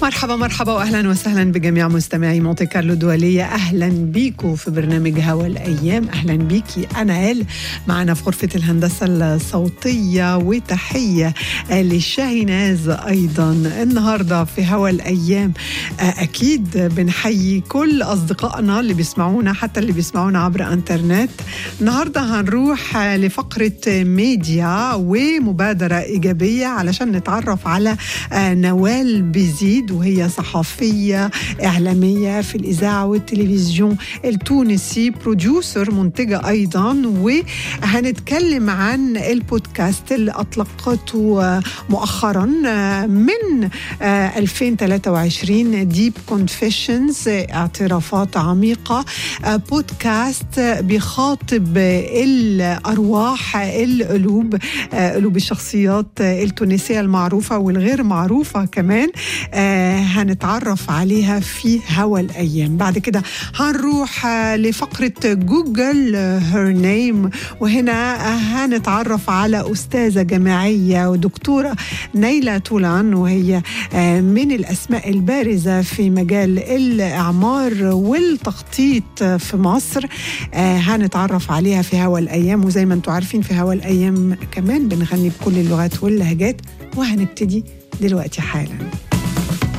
مرحبا مرحبا واهلا وسهلا بجميع مستمعي مونتي كارلو الدوليه اهلا بيكم في برنامج هوا الايام اهلا بيكي انا ال معنا في غرفه الهندسه الصوتيه وتحيه لشاهيناز ايضا النهارده في هوا الايام اكيد بنحيي كل اصدقائنا اللي بيسمعونا حتى اللي بيسمعونا عبر انترنت النهارده هنروح لفقره ميديا ومبادره ايجابيه علشان نتعرف على نوال بيزيد وهي صحفية إعلامية في الإذاعة والتلفزيون التونسي بروديوسر منتجة أيضا وهنتكلم عن البودكاست اللي أطلقته مؤخرا من 2023 ديب كونفيشنز اعترافات عميقة بودكاست بيخاطب الأرواح القلوب قلوب الشخصيات التونسية المعروفة والغير معروفة كمان هنتعرف عليها في هوا الأيام بعد كده هنروح لفقرة جوجل هير نيم وهنا هنتعرف على أستاذة جامعية ودكتورة نيلة طولان وهي من الأسماء البارزة في مجال الإعمار والتخطيط في مصر هنتعرف عليها في هوا الأيام وزي ما انتم عارفين في هوا الأيام كمان بنغني بكل اللغات واللهجات وهنبتدي دلوقتي حالا